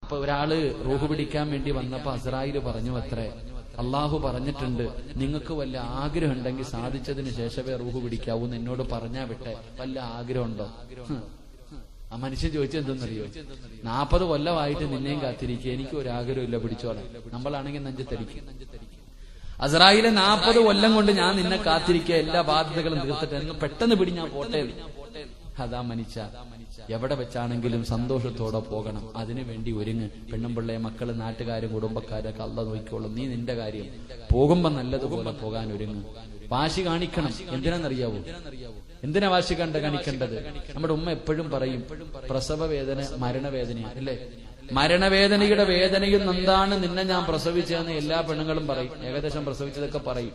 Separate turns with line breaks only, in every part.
അപ്പൊ ഒരാള് റൂഹ് പിടിക്കാൻ വേണ്ടി വന്നപ്പോ അസറായില് പറഞ്ഞു അത്രേ അള്ളാഹു പറഞ്ഞിട്ടുണ്ട് നിങ്ങൾക്ക് വല്ല ആഗ്രഹം ഉണ്ടെങ്കിൽ സാധിച്ചതിന് ശേഷമേ റൂഹ് പിടിക്കാവൂ എന്ന് എന്നോട് പറഞ്ഞാ വിട്ടെ വല്ല ആഗ്രഹമുണ്ടോ ഹ്. ആ മനുഷ്യൻ ചോദിച്ചത് എന്തെന്നറിയോ നാപ്പത് കൊല്ലമായിട്ട് നിന്നെയും കാത്തിരിക്കുക എനിക്ക് ഒരു ആഗ്രഹമില്ല പിടിച്ചോളാം നമ്മളാണെങ്കിൽ നെഞ്ചത്തടിക്കും അസറായിലെ നാൽപ്പത് കൊല്ലം കൊണ്ട് ഞാൻ നിന്നെ കാത്തിരിക്കുക എല്ലാ ബാധ്യതകളും തീർത്തിട്ട് നിങ്ങൾ പെട്ടെന്ന് പിടി ഞാൻ പോട്ടെ അതാ മനുഷ്യ എവിടെ വെച്ചാണെങ്കിലും സന്തോഷത്തോടെ പോകണം അതിനു വേണ്ടി ഒരുങ്ങ് പെണ്ണുമ്പിള്ളയെ മക്കള് നാട്ടുകാരും കുടുംബക്കാരൊക്കെ അല്ല നോക്കിക്കോളും നീ നിന്റെ കാര്യം പോകുമ്പോ നല്ലതുപോലെ പോകാൻ ഒരുങ്ങ് വാശി കാണിക്കണം എന്തിനാണെന്നറിയാവോ എന്തിനാ വാശി കണ്ട കാണിക്കേണ്ടത് നമ്മുടെ ഉമ്മ എപ്പോഴും പറയും പ്രസവ വേദന മരണവേദന അല്ലേ മരണവേദനയുടെ വേദനയിൽ നിന്നാണ് നിന്നെ ഞാൻ പ്രസവിച്ചതെന്ന് എല്ലാ പെണ്ണുങ്ങളും പറയും ഏകദേശം പ്രസവിച്ചതൊക്കെ പറയും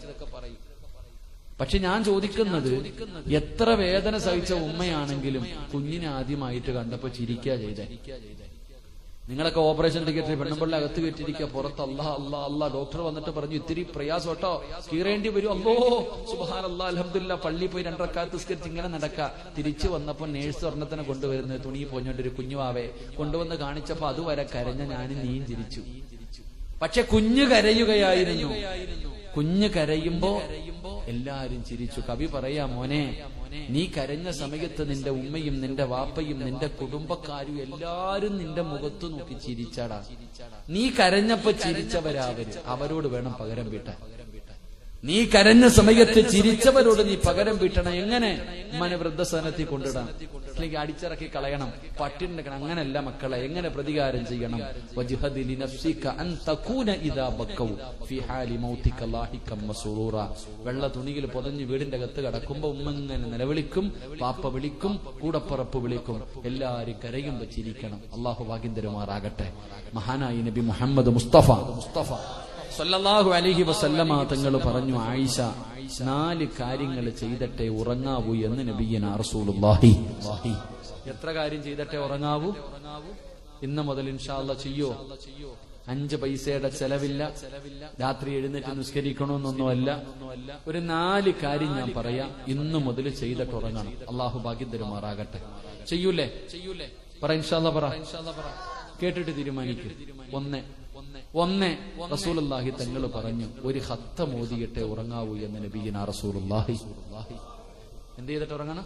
പക്ഷെ ഞാൻ ചോദിക്കുന്നത് എത്ര വേദന സഹിച്ച ഉമ്മയാണെങ്കിലും കുഞ്ഞിനെ ആദ്യമായിട്ട് കണ്ടപ്പോ ചിരിക്കുക ചെയ്തേ നിങ്ങളൊക്കെ ഓപ്പറേഷൻ ടിക്കറ്റ് പെണ്ണുമ്പിള്ള അകത്ത് കയറ്റിരിക്കുക പുറത്ത് അല്ലാ അല്ലാ അല്ലാ ഡോക്ടർ വന്നിട്ട് പറഞ്ഞു ഇത്തിരി പ്രയാസം കേട്ടോ കീറേണ്ടി വരും അല്ലോ സുബാൻ അല്ലാ അലഹമില്ല പള്ളി പോയി രണ്ടരക്കാലത്ത് സ്കരിച്ച് ഇങ്ങനെ നടക്ക തിരിച്ചു വന്നപ്പോ നേഴ്സ് ഒരെണ്ണത്തിനെ കൊണ്ടുവരുന്നത് തുണി പോഞ്ഞോണ്ട് ഒരു കുഞ്ഞുവാവെ കൊണ്ടുവന്ന് കാണിച്ചപ്പോ അതുവരെ കരഞ്ഞ ഞാനും നീയും ചിരിച്ചു പക്ഷെ കുഞ്ഞ് കരയുകയായിരുന്നു കുഞ്ഞ് കരയുമ്പോ എല്ലാരും ചിരിച്ചു കവി പറയാ മോനെ നീ കരഞ്ഞ സമയത്ത് നിന്റെ ഉമ്മയും നിന്റെ വാപ്പയും നിന്റെ കുടുംബക്കാരും എല്ലാരും നിന്റെ മുഖത്ത് നോക്കി ചിരിച്ചാടാ നീ കരഞ്ഞപ്പോ ചിരിച്ചവരാവര് അവരോട് വേണം പകരം വീട്ടാൻ നീ കരഞ്ഞ സമയത്ത് ചിരിച്ചവരോട് നീ പകരം വീട്ടണം എങ്ങനെ ഉമ്മനെ വൃദ്ധസ്ഥാനത്തിൽ കൊണ്ടിടാം അല്ലെങ്കിൽ അടിച്ചിറക്കി കളയണം പട്ടിണ്ടെക്കണം അങ്ങനല്ല മക്കളെ എങ്ങനെ പ്രതികാരം ചെയ്യണം വജ്ഹദി ലിനഫ്സിക അൻ തകൂന ഇദാ ബക്കൗ ഫി ഹാലി മൗതിക ലാഹികം മസ്റൂറ വെള്ള തുണിയിൽ പൊതഞ്ഞ് വീടിന്റെ അകത്ത് കിടക്കുമ്പോ ഉമ്മ ഇങ്ങനെ നിലവിളിക്കും പാപ്പ വിളിക്കും കൂടപ്പുറപ്പ് വിളിക്കും എല്ലാരും കരയുമ്പോ ചിരിക്കണം അള്ളാഹു ഭാഗ്യം തരുമാറാകട്ടെ മഹാനായി നബി മുഹമ്മദ് മുസ്തഫ മുസ്തഫ സല്ലല്ലാഹു അലൈഹി വസല്ലമ തങ്ങൾ പറഞ്ഞു ആയിഷ നാല് കാര്യങ്ങൾ ചെയ്തിട്ടേ ഉറങ്ങാവൂ എന്ന് നബിയന റസൂലുള്ളാഹി എത്ര കാര്യം ചെയ്തിട്ടേ ഉറങ്ങാവൂ ഇന്ന് മുതൽ ഇൻഷാല്ല ചെയ്യോ അഞ്ച് പൈസയുടെ ചെലവില്ല രാത്രി എഴുന്നേറ്റ് നിസ്കരിക്കണമെന്നൊന്നുമല്ല ഒരു നാല് കാര്യം ഞാൻ പറയാം ഇന്ന് മുതൽ ചെയ്തിട്ട് ഉറങ്ങണം അള്ളാഹു ഭാഗ്യം തരുമാറാകട്ടെ ചെയ്യൂലേ ചെയ്യൂലേ പറ ഇൻഷാല്ല പറ കേട്ടിട്ട് തീരുമാനിക്കും ഒന്ന് ഒന്ന് റസൂലുള്ളാഹി തങ്ങൾ പറഞ്ഞു ഒരു ഹത്ത മോദിയിട്ടെ ഉറങ്ങാവൂ എന്ന് നബീന റസൂലുള്ളാഹി എന്ത് ചെയ്തിട്ട് ഉറങ്ങണം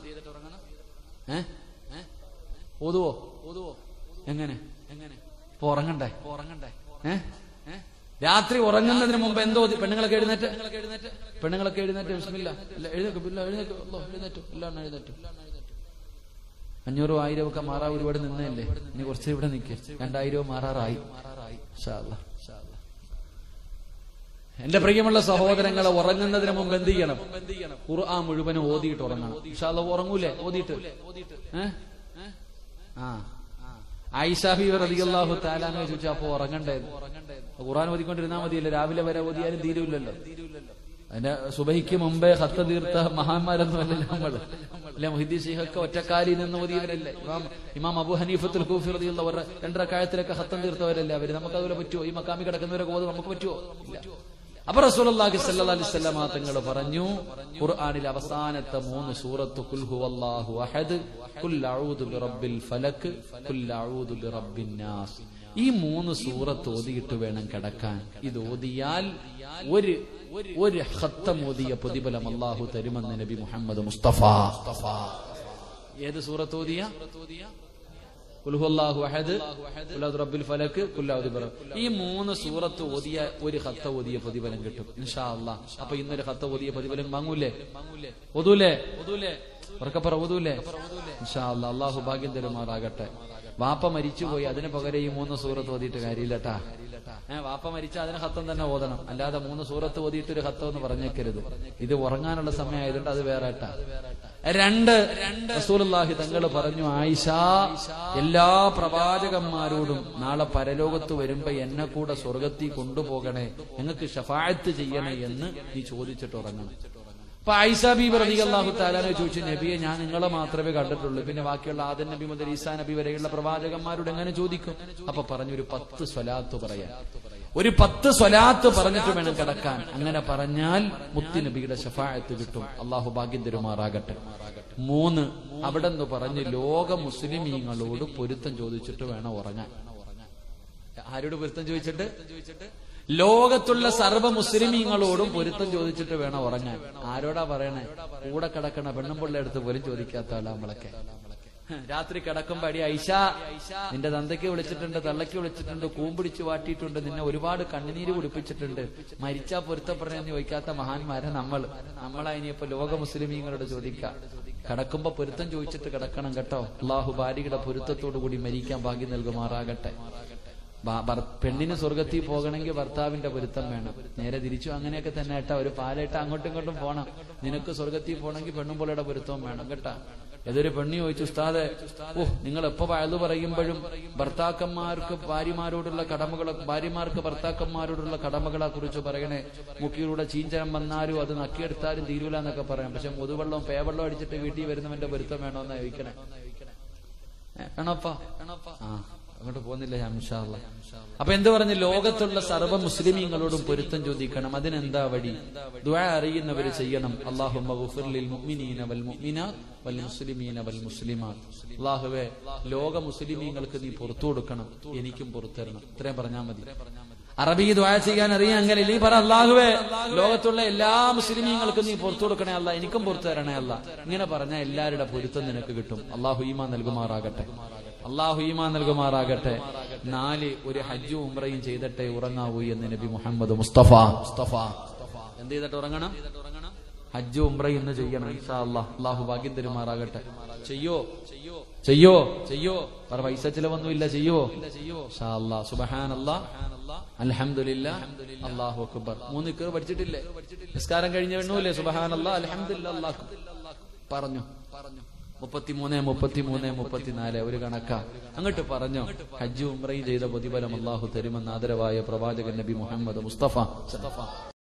ഏ ഓതുവോ ഓതുവോ എങ്ങനെ എങ്ങനെ ഇപ്പൊ ഉറങ്ങണ്ടേ ഉറങ്ങണ്ടേ ഏ രാത്രി ഉറങ്ങുന്നതിന് മുമ്പ് എന്തോ പെണ്ണുങ്ങളൊക്കെ എഴുന്നേറ്റ് പെണ്ണുങ്ങളൊക്കെ എഴുന്നേറ്റ് വിസ്മില്ല ഇല്ല എഴുന്നേക്കും ഇല്ല എഴുന്നേക്കും അല്ലോ എഴുന്നേറ്റു എല്ലാം എഴുന്നേറ്റു അഞ്ഞൂറും ആയിരം ഒക്കെ മാറാൻ ഒരുപാട് നിന്നല്ലേ ഇനി കുറച്ച് ഇവിടെ നിൽക്കുക രണ്ടായിരവും മാറാറായി ഇൻഷാ അല്ലാ. എന്റെ പ്രിയമുള്ള സഹോദരങ്ങളെ ഉറങ്ങുന്നതിന് മുമ്പ് എന്ത് ചെയ്യണം ഖുർആൻ മുഴുവനും ഓതിയിട്ട് ഉറങ്ങണം ഇൻഷാല്ല ഉറങ്ങൂലേ ഓതിയിട്ട് ഏ? ആ ഐഷാബി റളിയല്ലാഹു താലാനെ ചോദിച്ചു അപ്പൊ ഉറങ്ങണ്ടേ ഖുർആൻ ഓതിക്കൊണ്ടിരുന്നാ മതിയല്ലേ രാവിലെ വരെ ഓതിയാലും തീരുമില്ലല്ലോ അതിന്റെ സുബഹിക്ക് മുമ്പേ ഹത്ത തീർത്ത മഹാന്മാരൊന്നും അല്ല നമ്മള് അല്ലെ മുഹിദ്ദീൻ ഷെയ്ഖൊക്കെ ഒറ്റക്കാലി നിന്ന് ഓതിയവരല്ലേ ഇമാം ഇമാം അബു ഹനീഫത്തുൽ കൂഫി റളിയല്ലാഹു അൻഹു രണ്ടരക്കായത്തിലൊക്കെ ഹത്തം തീർത്തവരല്ലേ അവര് നമുക്ക് അതുപോലെ പറ്റുമോ ഈ മക്കാമി കിടക്കുന്നവരൊക്കെ ഓത് നമുക്ക് പറ്റുമോ ഇല്ല അപ്പൊ റസൂലുള്ളാഹി സ്വല്ലല്ലാഹി അലൈഹി വസല്ലമ തങ്ങൾ പറഞ്ഞു ഖുർആനിൽ അവസാനത്തെ മൂന്ന് സൂറത്ത് കുൽ ഹുവല്ലാഹു അഹദ് കുൽ അഊദു ബിറബ്ബിൽ ഫലക് കുൽ അഊദു ബിറബ്ബിൻ നാസ് ഈ മൂന്ന് സൂറത്ത് ഓതിയിട്ട് വേണം കിടക്കാൻ ഇത് ഓതിയാൽ ഒരു ഒരു ഹത്തം ഓതിയ പ്രതിഫലം അള്ളാഹു തരുമെന്ന് നബി മുഹമ്മദ് മുസ്തഫ ഏത് സൂറത്ത് ഓതിയ കുൽഹുല്ലാഹു അഹദ് കുല്ലാദ് റബ്ബിൽ ഫലക്ക് കുല്ലാദ് ബറ ഈ മൂന്ന് സൂറത്ത് ഓതിയ ഒരു ഹത്ത ഓതിയ പ്രതിഫലം കിട്ടും ഇൻഷാ അല്ലാ അപ്പൊ ഇന്നൊരു ഹത്ത ഓതിയ പ്രതിഫലം വാങ്ങൂലേ ഒതൂലേ ഒതൂലേ ഉറക്കപ്പറ ഒതൂലേ ഇൻഷാ അല്ലാ അള്ളാഹു ഭാഗ്യം തരുമാറാകട്ടെ വാപ്പ മരിച്ചുപോയി അതിന് പകരം ഈ മൂന്ന് സൂറത്ത് ഓതിയിട്ട് കാര്യമില്ലട്ടാ ഏഹ് വാപ്പ മരിച്ച അതിന് ഹത്തം തന്നെ ഓതണം അല്ലാതെ മൂന്ന് സൂറത്ത് ഓതിയിട്ട് ഒരു ഹത്തം എന്ന് പറഞ്ഞേക്കരുത് ഇത് ഉറങ്ങാനുള്ള സമയമായതുകൊണ്ട് അത് വേറെ ട്ടാ. രണ്ട് റസൂലുള്ളാഹി തങ്ങൾ പറഞ്ഞു ആയിഷ എല്ലാ പ്രവാചകന്മാരോടും നാളെ പരലോകത്ത് വരുമ്പോ എന്നെ കൂടെ സ്വർഗത്തിൽ കൊണ്ടുപോകണേ ഞങ്ങൾക്ക് ഷഫായത്ത് ചെയ്യണേ എന്ന് നീ ചോദിച്ചിട്ട് ഉറങ്ങണം അപ്പൊ ഐസ ബീബ് റളിയല്ലാഹു താലാനെ ചോദിച്ചു നബിയെ ഞാൻ നിങ്ങളെ മാത്രമേ കണ്ടിട്ടുള്ളൂ പിന്നെ ബാക്കിയുള്ള ആദൻ നബി മുതൽ ഈസാ നബി വരെയുള്ള പ്രവാചകന്മാരോട് എങ്ങനെ ചോദിക്കും അപ്പൊ പറഞ്ഞു ഒരു പത്ത് സ്വലാത്ത് പറയാൻ ഒരു പത്ത് സ്വലാത്ത് പറഞ്ഞിട്ട് വേണം കിടക്കാൻ അങ്ങനെ പറഞ്ഞാൽ മുത്തി നബിയുടെ ഷഫായത്ത് കിട്ടും അള്ളാഹു ഭാഗ്യം തരുമാറാകട്ടെ മൂന്ന് അവിടെ നിന്ന് പറഞ്ഞ് ലോക മുസ്ലിമീങ്ങളോട് പൊരുത്തം ചോദിച്ചിട്ട് വേണം ഉറങ്ങാൻ ആരോട് പൊരുത്തം ചോദിച്ചിട്ട് ലോകത്തുള്ള സർവ്വ മുസ്ലിമീങ്ങളോടും പൊരുത്തം ചോദിച്ചിട്ട് വേണം ഉറങ്ങാൻ ആരോടാ പറയണേ കൂടെ കിടക്കണ പെണ്ണും പിള്ളേ അടുത്ത് പോലും ചോദിക്കാത്ത ആളാ നമ്മളൊക്കെ രാത്രി കിടക്കുമ്പോ അടി ഐഷ നിന്റെ തന്തയ്ക്ക് വിളിച്ചിട്ടുണ്ട് തള്ളയ്ക്ക് വിളിച്ചിട്ടുണ്ട് കൂമ്പിടിച്ച് വാട്ടിയിട്ടുണ്ട് നിന്നെ ഒരുപാട് കണ്ണുനീര് കുടിപ്പിച്ചിട്ടുണ്ട് മരിച്ചാ പൊരുത്തപ്പെടണമെന്ന് ചോദിക്കാത്ത മഹാന്മാരെ നമ്മൾ നമ്മളാ ഇനിയിപ്പോ ലോക മുസ്ലിമീങ്ങളോട് ചോദിക്കാം കിടക്കുമ്പോ പൊരുത്തം ചോദിച്ചിട്ട് കിടക്കണം കേട്ടോ അള്ളാഹു ഭാര്യയുടെ പൊരുത്തത്തോടു കൂടി മരിക്കാൻ ഭാഗ്യം നൽകുമാറാകട്ടെ ഭ- ഭർ- പെണ്ണിന് സ്വർഗത്തിൽ പോകണമെങ്കിൽ ഭർത്താവിന്റെ പൊരുത്തം വേണം നേരെ തിരിച്ചു അങ്ങനെയൊക്കെ തന്നെ കേട്ടാ ഒരു പാലേട്ട അങ്ങോട്ടും ഇങ്ങോട്ടും പോണം നിനക്ക് സ്വർഗത്തിൽ പോകണമെങ്കിൽ പെണ്ണും പോലെയുടെ പൊരുത്തവും വേണം കേട്ടാ ഏതൊരു പെണ്ണി ചോദിച്ചു ഉസ്താദെ ഓ നിങ്ങൾ എപ്പോ വയത് പറയുമ്പോഴും ഭർത്താക്കന്മാർക്ക് ഭാര്യമാരോടുള്ള കടമകളെ ഭാര്യമാർക്ക് ഭർത്താക്കന്മാരോടുള്ള കടമകളെ കുറിച്ച് പറയണേ മുക്കിയിലൂടെ ചീഞ്ചരം വന്നാലും അത് നക്കിയെടുത്താലും തീരൂല എന്നൊക്കെ പറയാം പക്ഷെ മുതുവെള്ളം പേവെള്ളം അടിച്ചിട്ട് വീട്ടിൽ വരുന്നവന്റെ പൊരുത്തം വേണമെന്നാ ചോദിക്കണേ ഏ, വേണോപ്പാ ആ അങ്ങോട്ട് പോകുന്നില്ല ഞാൻ ഇൻഷാ അല്ലാ. അപ്പൊ എന്ത് പറഞ്ഞു ലോകത്തുള്ള സർവ്വ മുസ്ലിമീങ്ങളോടും പൊരുത്തം ചോദിക്കണം അതിനെന്താ വഴി ദുആ അറിയുന്നവര് ചെയ്യണം അള്ളാഹുമ്മ ഗുഫിർലിൽ മുഅ്മിനീന വൽ മുഅ്മിനാത്ത് വൽ മുസ്ലിമീന വൽ മുസ്ലിമാത്ത് അള്ളാഹുവേ ലോക മുസ്ലിമീങ്ങൾക്ക് നീ പുറത്തു കൊടുക്കണം എനിക്കും പുറത്തു തരണം ഇത്രയും പറഞ്ഞാൽ മതി അറബി ദ്വാ ചെയ്യാൻ അറിയാൻ അങ്ങനെ നീ പറ അള്ളാഹുവേ ലോകത്തുള്ള എല്ലാ മുസ്ലിമീങ്ങൾക്കും നീ പുറത്തു കൊടുക്കണേ അല്ല എനിക്കും പുറത്തു തരണേ അല്ല ഇങ്ങനെ പറഞ്ഞാൽ എല്ലാവരുടെ പൊരുത്തം നിനക്ക് കിട്ടും അള്ളാഹു ഈമാ നൽകുമാറാകട്ടെ അള്ളാഹു ഈമാ നൽകുമാറാകട്ടെ നാല് ഒരു ഹജ്ജും ഉംറയും ചെയ്തിട്ടെ ഉറങ്ങാവൂ എന്ന് നബി മുഹമ്മദ് മുസ്തഫ മുസ്തഫ എന്ത് ചെയ്തിട്ട് ഉറങ്ങണം ഹജ്ജ് ഉംറ ഇന്ന് ചെയ്യണം ഇൻഷാ അല്ലാഹ് അള്ളാഹു ഭാഗ്യം തരുമാറാകട്ടെ ചെയ്യോ ചെയ്യോ ചെയ്യോ ചെയ്യോ പറ പൈസ ചിലവൊന്നുമില്ല ചെയ്യോ ഇൻഷാ അല്ലാഹ് സുബ്ഹാനല്ലാ അൽഹംദുലില്ലാ അല്ലാഹു അക്ബർ മൂന്ന് ഇക്കർ പഠിച്ചിട്ടില്ലേ നിസ്കാരം കഴിഞ്ഞ വെണ്ണൂല്ലേ സുബ്ഹാനല്ലാ അൽഹംദുലില്ലാ അല്ലാഹു പറഞ്ഞു പറഞ്ഞു മുപ്പത്തിമൂന്ന് മുപ്പത്തിമൂന്ന് മുപ്പത്തിനാല് ഒരു കണക്കാ അങ്ങോട്ട് പറഞ്ഞു ഹജ്ജ് ഉംറയും ചെയ്ത പ്രതിഫലം അള്ളാഹു തരുമെന്ന് ആദരവായ പ്രവാചകൻ നബി മുഹമ്മദ് മുസ്തഫ മുസ്തഫ